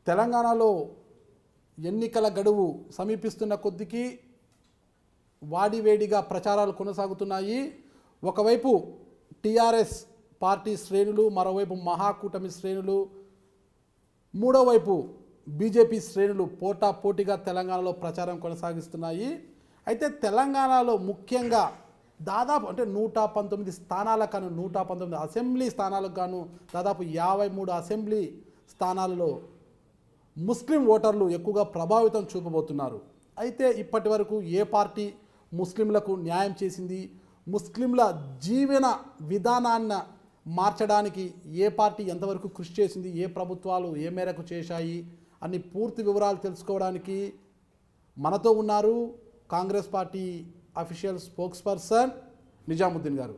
తెలంగాణలో ఎన్నికల గడువు సమీపిస్తున్న కొద్దికి వాడివేడిగా ప్రచారాలు కొనసాగుతున్నాయి ఒకవైపు టీఆర్ఎస్ పార్టీ శ్రేణులు మరోవైపు మహాకూటమి శ్రేణులు మూడో వైపు బీజేపీ శ్రేణులు పోటా పోటీగా తెలంగాణలో ప్రచారం కొనసాగిస్తున్నాయి అయితే తెలంగాణలో ముఖ్యంగా దాదాపు అంటే నూట పంతొమ్మిది స్థానాలకు గాను నూట పంతొమ్మిది అసెంబ్లీ స్థానాలకు గాను దాదాపు యాభై మూడు అసెంబ్లీ స్థానాలలో ముస్లిం ఓటర్లు ఎక్కువగా ప్రభావితం చూపబోతున్నారు అయితే ఇప్పటి వరకు ఏ పార్టీ ముస్లింలకు న్యాయం చేసింది ముస్లింల జీవన విధానాన్ని మార్చడానికి ఏ పార్టీ ఎంతవరకు కృషి చేసింది ఏ ప్రభుత్వాలు ఏ మేరకు చేశాయి అన్ని పూర్తి వివరాలు తెలుసుకోవడానికి మనతో ఉన్నారు Congress party official spokesperson Nizamuddin గారు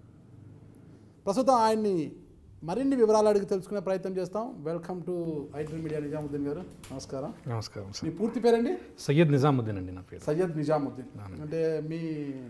ప్రస్తుతం ఆయన్ని మరిన్ని వివరాలు అడిగి తెలుసుకునే ప్రయత్నం చేస్తాం welcome to IT media Nizamuddin గారు నమస్కారం నమస్కారం సార్ మీ పూర్తి పేరండి సయ్యద్ నిజాముద్దీన్ అండి నా పేరు సయ్యద్ నిజాముద్దీన్ అంటే మీ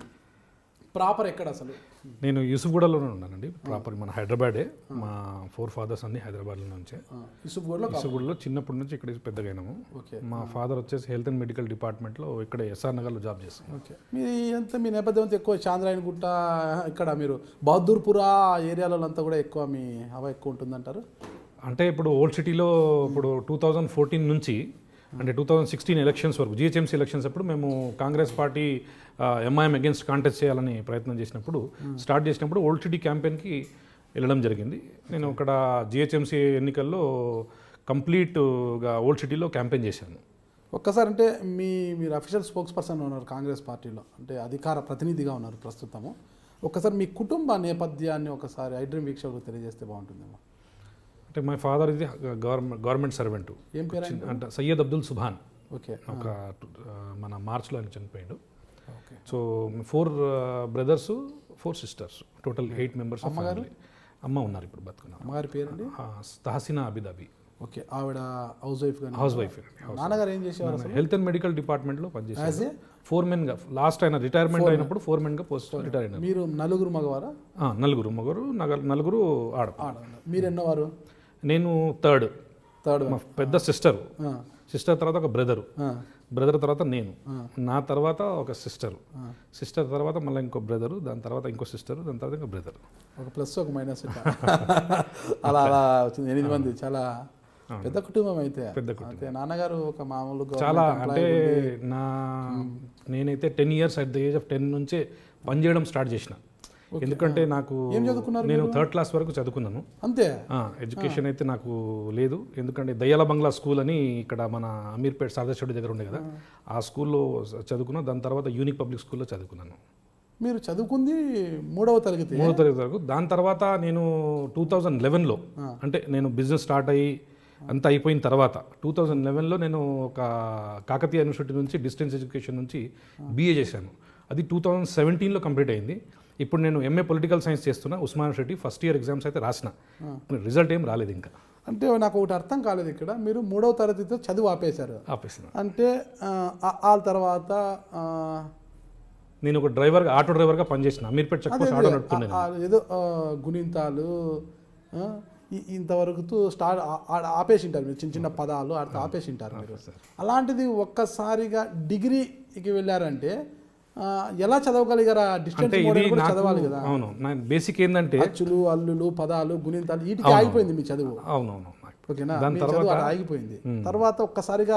ప్రాపర్ ఎక్కడ అసలు నేను యూసుఫ్గూడలోనే ఉన్నానండి ప్రాపర్ మన హైదరాబాదే మా ఫోర్ ఫాదర్స్ అన్ని హైదరాబాద్లో నుంచే యూసుఫ్గూడలో యూసుఫ్గూడలో చిన్నప్పటి నుంచి ఇక్కడ పెద్దగైనాము ఓకే మా ఫాదర్ వచ్చేసి హెల్త్ అండ్ మెడికల్ డిపార్ట్మెంట్లో ఇక్కడ ఎస్ఆర్ నగర్లో జాబ్ చేస్తాం ఓకే మీ అంతా మీ నేపథ్యం అంతా ఎక్కువ చాంద్రాయణ గుట్ట ఇక్కడ మీరు బహదూర్పురా ఏరియాలో అంతా కూడా ఎక్కువ మీ హవా ఎక్కువ ఉంటుందంటారు అంటే ఇప్పుడు ఓల్డ్ సిటీలో ఇప్పుడు టూ థౌజండ్ ఫోర్టీన్ నుంచి అంటే టూ థౌజండ్ సిక్స్టీన్ ఎలక్షన్స్ వరకు జిహెచ్ఎంసీ ఎలక్షన్స్ అప్పుడు మేము Congress party MIM against contest చేయాలని ప్రయత్నం చేసినప్పుడు స్టార్ట్ చేసినప్పుడు ఓల్డ్ సిటీ క్యాంపెయిన్కి వెళ్ళడం జరిగింది నేను అక్కడ జిహెచ్ఎంసీ ఎన్నికల్లో కంప్లీట్గా ఓల్డ్ సిటీలో క్యాంపెయిన్ చేశాను ఒక్కసారి అంటే మీ మీరు అఫీషియల్ స్పోక్స్ పర్సన్ ఉన్నారు కాంగ్రెస్ పార్టీలో అంటే అధికార ప్రతినిధిగా ఉన్నారు ప్రస్తుతము ఒక్కసారి మీ కుటుంబ నేపథ్యాన్ని ఒకసారి ఐడ్రీమ్ వీక్షకులకు తెలియజేస్తే బాగుంటుందేమో అంటే మై ఫాదర్ ఇది గవర్నమెంట్ గవర్నమెంట్ సర్వెంట్ ఏం పేరు ఆయన? అంటే సయ్యద్ అబ్దుల్ సుభాన్ ఓకే ఒక ఆ, మన మార్చ్లో ఆయన చనిపోయాడు okay so four brothers four sisters total eight members అమ్మగారు? అమ్మ ఉన్నారు ఇప్పుడు బతుకున్నారు అమ్మగారి పేరండి తహసీనా అబిదాబి ఓకే ఆవిడ హౌస్ వైఫ్ కానీ హౌస్ వైఫ్ నాన్నగారు ఏం చేసేవారు అసలు హెల్త్ అండ్ మెడికల్ డిపార్ట్మెంట్లో యాజ్ పనిచేశారు ఏ ఫోర్ గా లాస్ట్ ఆయన రిటైర్మెంట్ అయినప్పుడు ఫోర్ గా పోస్ట్ రిటైర్ అయినారు మీరు నలుగురు మగవారా ఆ, నలుగురు మగరు నగ- నలుగురు ఆడ ఆడవాళ్ళు మీరు ఎన్నోవారు నేను థర్డ్ థర్డ్ మా పెద్ద సిస్టర్ సిస్టర్ తర్వాత ఒక బ్రదరు బ్రదర్ తర్వాత నేను నా తర్వాత ఒక సిస్టర్ సిస్టర్ తర్వాత మళ్ళీ ఇంకో బ్రదరు దాని తర్వాత ఇంకో సిస్టర్ దాని తర్వాత ఇంకో బ్రదర్ ఒక ప్లస్ ఒక మైనస్ ఇట్లా. అలా అలా వచ్చింది ఎనిమిది మంది చాలా పెద్ద కుటుంబం అయితే పెద్ద అయితే నాన్నగారు ఒక మామూలు government చాలా employee అంటే ఉండి- నా నేనైతే ten years at the age of ten నుంచే పనిచేయడం స్టార్ట్ చేసిన ఎందుకంటే నాకు ఏం చదువుకున్నారు నేను థర్డ్ క్లాస్ వరకు చదువుకున్నాను అంతే ఎడ్యుకేషన్ అయితే నాకు లేదు ఎందుకంటే దయ్యాల బంగ్లా స్కూల్ అని ఇక్కడ మన అమీర్పేట్ సారదేశ్వరి దగ్గర ఉండే కదా ఆ స్కూల్లో చదువుకున్నా దాని తర్వాత యూనిక్ పబ్లిక్ స్కూల్లో చదువుకున్నాను మీరు చదువుకుంది మూడవ తరగతి మూడో తరగతి వరకు దాని తర్వాత నేను టూ థౌజండ్ లెవెన్లో అంటే నేను బిజినెస్ స్టార్ట్ అయ్యి అంతా అయిపోయిన తర్వాత టూ థౌజండ్ లెవెన్లో నేను ఒక కాకతీయ యూనివర్సిటీ నుంచి డిస్టెన్స్ ఎడ్యుకేషన్ నుంచి బీఏ చేశాను అది టూ థౌజండ్ సెవెంటీన్లో కంప్లీట్ అయింది ఇప్పుడు నేను ఎంఏ పొలిటికల్ సైన్స్ చేస్తున్నా Osman university first year exams అయితే రాసిన రిజల్ట్ ఏం రాలేదు ఇంకా అంటే నాకు ఒకటి అర్థం కాలేదు ఇక్కడ మీరు మూడవ తరగతితో చదువు ఆపేశారు ఆపేసిన అంటే ఆ, ఆ- ఆ తర్వాత ఆ, నేను ఒక డ్రైవర్గా ఆటో డ్రైవర్గా పనిచేసిన అమీర్పేట్ చెక్ పోస్ట్ ఆటో నడుపుతున్నాను ఆ- ఆ ఏదో ఆ, గుణింతాలు ఆ, ఈ- ఇంతవరకు స్టార్ట్ ఆ- ఆ- ఆపేసింటారు మీరు చిన్న చిన్న పదాలు ఆడితే ఆపేసింటారు మీరు అలాంటిది ఒక్కసారిగా డిగ్రీకి వెళ్ళారంటే ఆ, ఎలా చదవగలిగారా డిస్టెన్స్ అంటే ఇది మోడల్ కూడా నాకు చదవాలి కదా అవును నా బేసిక్ ఏంటంటే అచ్చులు అల్లులు పదాలు గుణింతాలు వీటికి ఆగిపోయింది మీ చదువు అవునవును ఓకేనా దాని మీ చదువు అలా ఆగిపోయింది తర్వాత ఒక్కసారిగా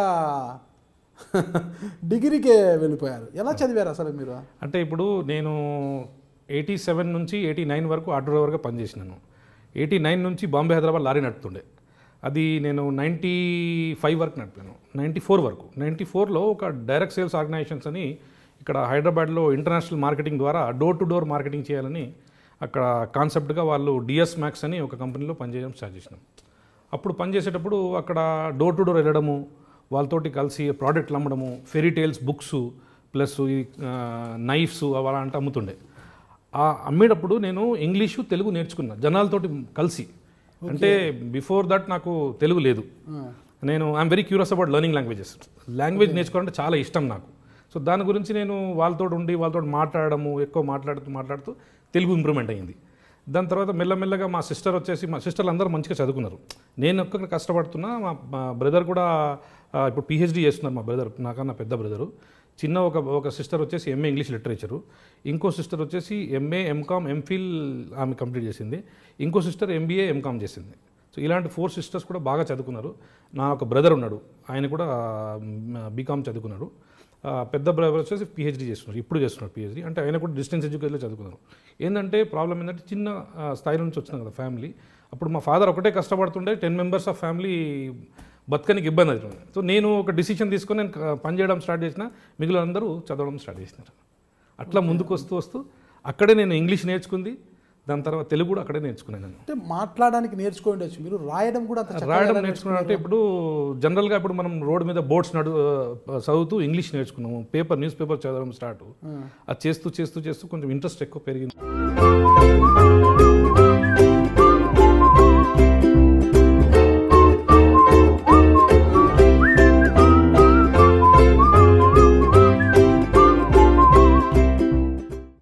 డిగ్రీకే వెళ్ళిపోయారు ఎలా చదివారు అసలు మీరు అంటే ఇప్పుడు నేను ఎయిటీ సెవెన్ నుంచి ఎయిటీ నైన్ వరకు ఆటో డ్రైవర్గా పనిచేసినాను ఎయిటీ నైన్ నుంచి బాంబే హైదరాబాద్ లారీ నడుపుతుండే అది నేను నైంటీ ఫైవ్ వరకు నడిపాను నైంటీ ఫోర్ వరకు నైంటీ ఫోర్లో ఒక డైరెక్ట్ సేల్స్ ఆర్గనైజేషన్స్ అని ఇక్కడ హైదరాబాద్లో ఇంటర్నేషనల్ మార్కెటింగ్ ద్వారా డోర్ టు డోర్ మార్కెటింగ్ చేయాలని అక్కడ కాన్సెప్ట్గా వాళ్ళు డిఎస్ మ్యాక్స్ అని ఒక కంపెనీలో పనిచేయడం స్టార్ట్ చేసినాం అప్పుడు పనిచేసేటప్పుడు అక్కడ డోర్ టు డోర్ వెళ్ళడము వాళ్ళతోటి కలిసి ప్రోడక్ట్లు అమ్మడము ఫెరీ టైల్స్ బుక్స్ ప్లస్ ఈ నైఫ్స్ అలా అంటే అమ్ముతుండే ఆ అమ్మేటప్పుడు నేను ఇంగ్లీషు తెలుగు నేర్చుకున్నా జనాలతోటి కలిసి అంటే బిఫోర్ దట్ నాకు తెలుగు లేదు నేను I'm very curious about learning languages language నేర్చుకోవాలంటే చాలా ఇష్టం నాకు సో దాని గురించి నేను వాళ్ళతో ఉండి వాళ్ళతో మాట్లాడడము ఎక్కువ మాట్లాడుతూ మాట్లాడుతూ తెలుగు ఇంప్రూవ్మెంట్ అయ్యింది దాని తర్వాత మెల్లమెల్లగా మా సిస్టర్ వచ్చేసి మా సిస్టర్లు అందరూ మంచిగా చదువుకున్నారు నేను ఒక్కడ కష్టపడుతున్నా మా మా బ్రదర్ కూడా ఆ, ఇప్పుడు పిహెచ్డి చేస్తున్నారు మా బ్రదర్ నాకన్నా పెద్ద బ్రదరు చిన్న ఒక ఒక సిస్టర్ వచ్చేసి ఎంఏ ఇంగ్లీష్ లిటరేచరు ఇంకో సిస్టర్ వచ్చేసి ఎంఏ ఎంకామ్ ఎంఫిల్ ఆమె కంప్లీట్ చేసింది ఇంకో సిస్టర్ ఎంబీఏ ఎంకామ్ చేసింది సో ఇలాంటి ఫోర్ సిస్టర్స్ కూడా బాగా చదువుకున్నారు నా ఒక బ్రదర్ ఉన్నాడు ఆయన కూడా బీకామ్ చదువుకున్నాడు ఆ, పెద్ద బ్రదర్ వచ్చేసి పిహెచ్డీ చేస్తున్నారు ఇప్పుడు చేస్తున్నారు పిహెచ్డీ అంటే ఆయన కూడా డిస్టెన్స్ ఎడ్యుకేషన్లో చదువుకున్నారు ఏంటంటే ప్రాబ్లం ఏంటంటే చిన్న ఆ, స్థాయి నుంచి వచ్చిన కదా ఫ్యామిలీ అప్పుడు మా ఫాదర్ ఒకటే కష్టపడుతుండే టెన్ మెంబర్స్ ఆఫ్ ఫ్యామిలీ బతకనికి ఇబ్బంది అవుతుంది సో నేను ఒక డిసిషన్ తీసుకొని నేను క- పని చేయడం స్టార్ట్ చేసిన మిగిలిన అందరూ చదవడం స్టార్ట్ చేసినారు అట్లా ముందుకు వస్తూ వస్తూ అక్కడే నేను ఇంగ్లీష్ నేర్చుకుంది దాని తర్వాత తెలుగు కూడా అక్కడే నేర్చుకున్నాను నేను అంటే మాట్లాడడానికి నేర్చుకోండి ఉండొచ్చు మీరు రాయడం కూడా అంత చక్కగా రాయడం ఎలా నేర్చుకున్నాను అంటే ఇప్పుడు జనరల్గా ఇప్పుడు మనం రోడ్ మీద బోర్డ్స్ నడు చదువుతూ ఇంగ్లీష్ నేర్చుకున్నాము పేపర్ న్యూస్ పేపర్ చదవడం స్టార్ట్ అది చేస్తూ చేస్తూ చేస్తూ కొంచెం ఇంట్రెస్ట్ ఎక్కువ పెరిగింది